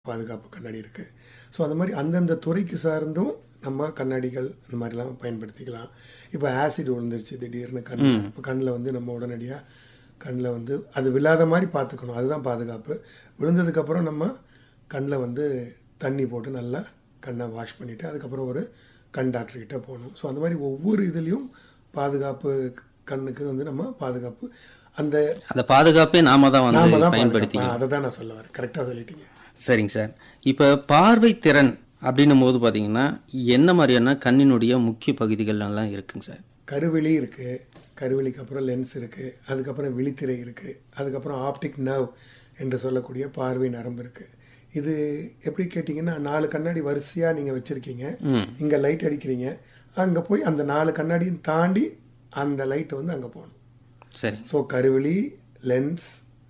பாதுகாப்பு கண்ணாடி இருக்குது ஸோ அந்த மாதிரி அந்தந்த துறைக்கு சார்ந்தும் நம்ம கண்ணாடிகள் இந்த மாதிரிலாம் பயன்படுத்திக்கலாம் இப்போ ஆசிட் விழுந்துருச்சு திடீர்னு கண் இப்போ கண்ணில் வந்து நம்ம உடனடியாக கண்ணில் வந்து அது விழாத மாதிரி பார்த்துக்கணும் அதுதான் பாதுகாப்பு விழுந்ததுக்கப்புறம் நம்ம கண்ணில் வந்து தண்ணி போட்டு நல்லா கண்ணை வாஷ் பண்ணிவிட்டு அதுக்கப்புறம் ஒரு கண் டாக்டர்கிட்ட போகணும் ஸோ அந்த மாதிரி ஒவ்வொரு இதுலேயும் பாதுகாப்பு கண்ணுக்கு வந்து நம்ம பாதுகாப்பு அந்த அந்த பாதுகாப்பே நாம தான் நாம வந்து தான் பயன்படுத்தி பாதுகாப்பு அதை தான் நான் சொல்ல வரேன் கரெக்டாக சொல்லிட்டீங்க சரிங்க சார் இப்போ பார்வை திறன் அப்படின்னும் போது பார்த்தீங்கன்னா என்ன மாதிரியான கண்ணினுடைய முக்கிய பகுதிகள் எல்லாம் இருக்குங்க சார் கருவிழி இருக்குது கருவிழிக்கு அப்புறம் லென்ஸ் இருக்குது அதுக்கப்புறம் விழித்திரை இருக்குது அதுக்கப்புறம் ஆப்டிக் நர்வ் என்று சொல்லக்கூடிய பார்வை நரம்பு இருக்குது இது எப்படி கேட்டிங்கன்னா நாலு கண்ணாடி வரிசையாக நீங்கள் வச்சுருக்கீங்க இங்கே லைட் அடிக்கிறீங்க அங்கே போய் அந்த நாலு கண்ணாடியும் தாண்டி அந்த லைட் வந்து அங்கே போகணும் சரி ஸோ கருவிழி லென்ஸ்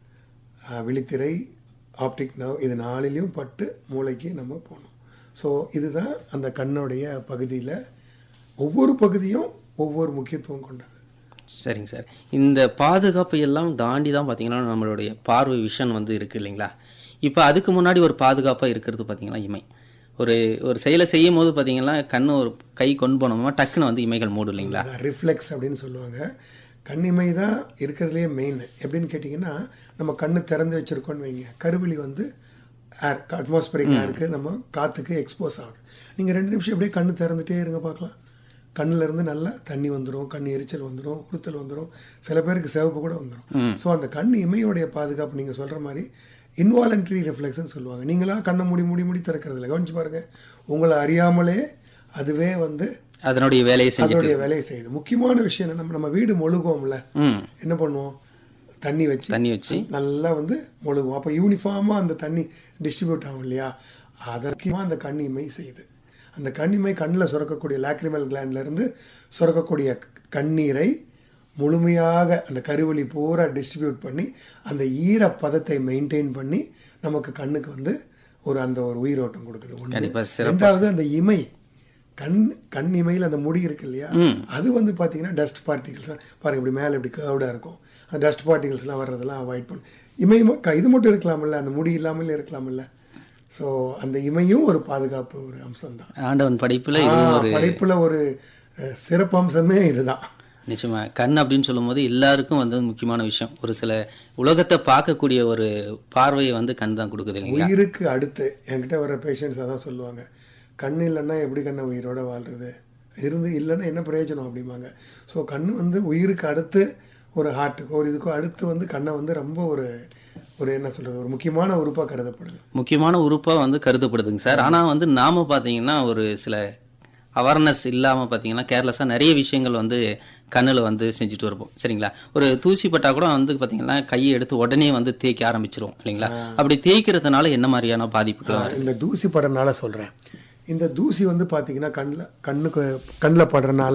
விழித்திரை ஆப்டிக் நர்வ் இது நாலிலையும் பட்டு மூளைக்கு நம்ம போகணும் ஸோ இதுதான் அந்த கண்ணுடைய பகுதியில் ஒவ்வொரு பகுதியும் ஒவ்வொரு முக்கியத்துவம் கொண்டது சரிங்க சார் இந்த பாதுகாப்பு எல்லாம் தாண்டி தான் பார்த்தீங்கன்னா நம்மளுடைய பார்வை விஷன் வந்து இருக்கு இல்லைங்களா இப்போ அதுக்கு முன்னாடி ஒரு பாதுகாப்பாக இருக்கிறது பார்த்தீங்கன்னா இமை ஒரு ஒரு செயலை செய்யும் போது பார்த்தீங்கன்னா கண்ணு ஒரு கை கொண்டு போனோமா டக்குன்னு வந்து இமைகள் மூடும் இல்லைங்களா ரிஃப்ளெக்ஸ் அப்படின்னு சொல்லுவாங்க கண்ணிமை தான் இருக்கிறதுலே மெயின் எப்படின்னு கேட்டிங்கன்னா நம்ம கண்ணு திறந்து வச்சுருக்கோன்னு வைங்க கருவிழி வந்து ஏர் அட்மாஸ்பரிக் ஏருக்கு நம்ம காற்றுக்கு எக்ஸ்போஸ் ஆகுது நீங்கள் ரெண்டு நிமிஷம் அப்படியே கண்ணு திறந்துட்டே இருங்க பார்க்கலாம் கண்ணுல இருந்து நல்லா தண்ணி வந்துடும் கண் எரிச்சல் வந்துடும் உறுத்தல் வந்துடும் சில பேருக்கு சிவப்பு கூட வந்துடும் ஸோ அந்த கண் இமையோடைய பாதுகாப்பு நீங்கள் சொல்கிற மாதிரி இன்வாலண்டரி ரிஃப்ளெக்ஸ்னு சொல்லுவாங்க நீங்களா கண்ணை மூடி மூடி மூடி திறக்கிறது இல்லை கவனிச்சு பாருங்க உங்களை அறியாமலே அதுவே வந்து அதனுடைய வேலையை செஞ்சு அதனுடைய வேலையை செய்யுது முக்கியமான விஷயம் என்ன நம்ம நம்ம வீடு மொழுகுவோம்ல ம் என்ன பண்ணுவோம் தண்ணி வச்சு தண்ணி வச்சு நல்லா வந்து மொழுகுவோம் அப்போ யூனிஃபார்மாக அந்த தண்ணி டிஸ்ட்ரிபியூட் ஆகும் இல்லையா அதற்குமா அந்த கண்ணிமை செய்யுது அந்த கண்ணிமை கண்ணில் சுரக்கக்கூடிய லாக்ரிமல் இருந்து சுரக்கக்கூடிய க- கண்ணீரை முழுமையாக அந்த கருவழி பூரா டிஸ்ட்ரிபியூட் பண்ணி அந்த ஈரப்பதத்தை மெயின்டைன் பண்ணி நமக்கு கண்ணுக்கு வந்து ஒரு அந்த ஒரு உயிரோட்டம் கொடுக்குது கண்டிப்பா ஒன்று சிறப்பா ரெண்டாவது அந்த இமை கண் கண் இமையில் அந்த முடி இருக்கு இல்லையா அது வந்து பார்த்தீங்கன்னா டஸ்ட் பார்ட்டிகல்ஸ் பாருங்க இப்படி மேலே இப்படி கர்வ்டாக இருக்கும் அந்த டஸ்ட் பார்ட்டிகல்ஸ்லாம் வர்றதெல்லாம் அவாய்ட் பண்ணும் இமை ம- க- இது மட்டும் இருக்கலாம்ல அந்த முடி இல்லாமலே இருக்கலாம்ல ஸோ அந்த இமையும் ஒரு பாதுகாப்பு ஒரு அம்சம் தான் ஆண்டவன் படைப்புல இது ஒரு படைப்புல ஒரு அஹ், சிறப்பு அம்சமே இதுதான் நிச்சயமா கண் அப்படின்னு சொல்லும்போது எல்லாருக்கும் வந்து முக்கியமான விஷயம் ஒரு சில உலகத்தை பார்க்கக்கூடிய ஒரு பார்வையை வந்து கண் தான் கொடுக்குது இல்லைங்களா உயிருக்கு அடுத்து என்கிட்ட வர பேஷண்ட்ஸ் அதான் சொல்லுவாங்க கண் இல்லைன்னா எப்படி கண்ணை உயிரோட வாழ்றது இருந்து இல்லைன்னா என்ன பிரயோஜனம் அப்படிம்பாங்க ஸோ கண் வந்து உயிருக்கு அடுத்து ஒரு ஹார்ட்டுக்கோ ஒரு இதுக்கோ அடுத்து வந்து கண்ணை வந்து ரொம்ப ஒரு ஒரு என்ன சொல்றது ஒரு முக்கியமான உறுப்பாக கருதப்படுது முக்கியமான உறுப்பா வந்து கருதப்படுதுங்க சார் ஆனா வந்து நாம பாத்தீங்கன்னா ஒரு சில அவேர்னஸ் இல்லாம பாத்தீங்கன்னா கேர்லெஸ்ஸா நிறைய விஷயங்கள் வந்து கண்ணுல வந்து செஞ்சுட்டு இருப்போம் சரிங்களா ஒரு தூசி பட்டா கூட வந்து பாத்தீங்கன்னா கையை எடுத்து உடனே வந்து தேய்க்க ஆரம்பிச்சிரும் இல்லைங்களா அப்படி தேய்க்கிறதுனால என்ன மாதிரியான பாதிப்புகள் வரும்? இந்த தூசி படுறதுனால சொல்கிறேன் இந்த தூசி வந்து பார்த்தீங்கன்னா கண்ணில் கண்ணுக்கு கண்ணில் படுறனால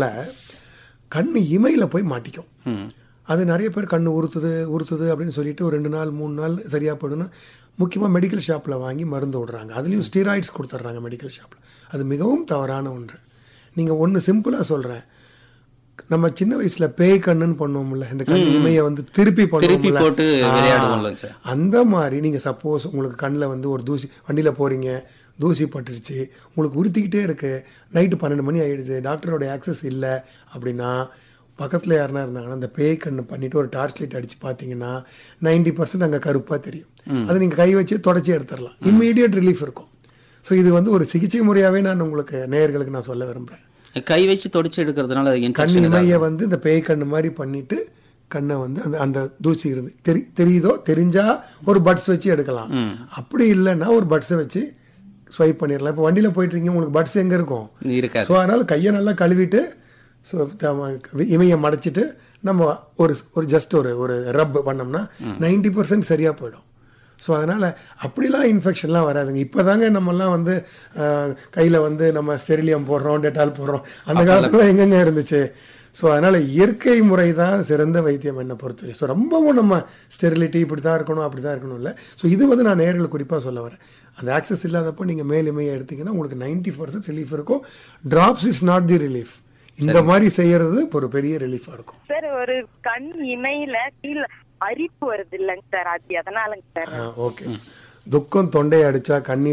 கண் இமையில் போய் மாட்டிக்கும் ம் அது நிறைய பேர் கண்ணு உறுத்துது உறுத்துது அப்படின்னு சொல்லிட்டு ஒரு ரெண்டு நாள் மூணு நாள் சரியாக போயிடும்னு முக்கியமாக மெடிக்கல் ஷாப்பில் வாங்கி மருந்து விடுறாங்க அதுலேயும் ஸ்டீராய்ட்ஸ் கொடுத்துட்றாங்க மெடிக்கல் ஷாப்பில் அது மிகவும் தவறான ஒன்று நீங்கள் ஒன்று சிம்பிளாக சொல்கிறேன் நம்ம சின்ன வயசுல பேய் கண்ணுன்னு பண்ணுவோம்ல இந்த கண் இமையை வந்து திருப்பி திருப்பி பண்ணுவோம்ல போட்டு விளையாடுவோம்லங்க சார் அந்த மாதிரி நீங்கள் சப்போஸ் உங்களுக்கு கண்ணில் வந்து ஒரு தூசி வண்டியில் போகிறீங்க தூசி பட்டுருச்சு உங்களுக்கு உறுத்திக்கிட்டே இருக்கு நைட்டு பன்னெண்டு மணி ஆயிடுது டாக்டரோட ஆக்சஸ் இல்லை அப்படின்னா பக்கத்தில் யாருனா இருந்தாங்கன்னா அந்த பேய் கண்ணு பண்ணிட்டு ஒரு டார்ச் லைட் அடித்து பார்த்தீங்கன்னா நைன்டி பர்சன்ட் அங்கே கருப்பாக தெரியும் அதை நீங்கள் கை வச்சு தொடச்சி எடுத்துடலாம் இம்மீடியட் ரிலீஃப் இருக்கும் ஸோ இது வந்து ஒரு சிகிச்சை முறையாகவே நான் உங்களுக்கு நேயர்களுக்கு நான் சொல்ல விரும்புகிறேன் கை வச்சு தொடச்சு எடுக்கிறதுனால கண் இன்ஃபெக்ஷன் இமையை வந்து இந்த பேய் கண்ணு மாதிரி பண்ணிட்டு கண்ணை வந்து அந்த அந்த தூசி இருந்து தெரி தெரியுதோ தெரிஞ்சா ஒரு பட்ஸ் வச்சு எடுக்கலாம் அப்படி இல்லைன்னா ஒரு பட்ஸை வச்சு ஸ்வைப் பண்ணிடலாம் இப்போ வண்டியில் போயிட்டு இருக்கீங்க உங்களுக்கு பட்ஸ் எங்கே இருக்கும் இருக்காது ஸோ அதனால் கையை நல்லா கழுவிட்டு ஸோ இமையை மடைச்சிட்டு நம்ம ஒரு ஒரு ஜஸ்ட் ஒரு ஒரு ரப் பண்ணோம்னா நைன்டி பர்சன்ட் சரியாக போயிடும் ஸோ அதனால் அப்படிலாம் இன்ஃபெக்ஷன்லாம் வராதுங்க இப்போ தாங்க நம்மலாம் வந்து கையில் வந்து நம்ம ஸ்டெரிலியம் போடுறோம் டெட்டால் போடுறோம் அந்த காலத்துல எங்கெங்க இருந்துச்சு ஸோ அதனால் இயற்கை முறை தான் சிறந்த வைத்தியம் என்னை பொறுத்தவரை ஸோ ரொம்பவும் நம்ம ஸ்டெரிலிட்டி இப்படி தான் இருக்கணும் அப்படி தான் இருக்கணும் இல்லை ஸோ இது வந்து நான் நேரில் குறிப்பாக சொல்ல வரேன் அந்த ஆக்சஸ் இல்லாதப்போ நீங்கள் மேலுமையை எடுத்தீங்கன்னா உங்களுக்கு நைன்டி பர்சன்ட் ரிலீஃப் இருக்கும் drops is not the relief இந்த மாதிரி செய்யறது ஒரு பெரிய ரிலீஃபாக இருக்கும் சார் ஒரு கண் இமையில கீழே அரிப்பு வருது இல்லைங்க சார் அது எதனாலங்க சார் ஓகே துக்கம் தொண்டையை அடிச்சா கண்ணீர்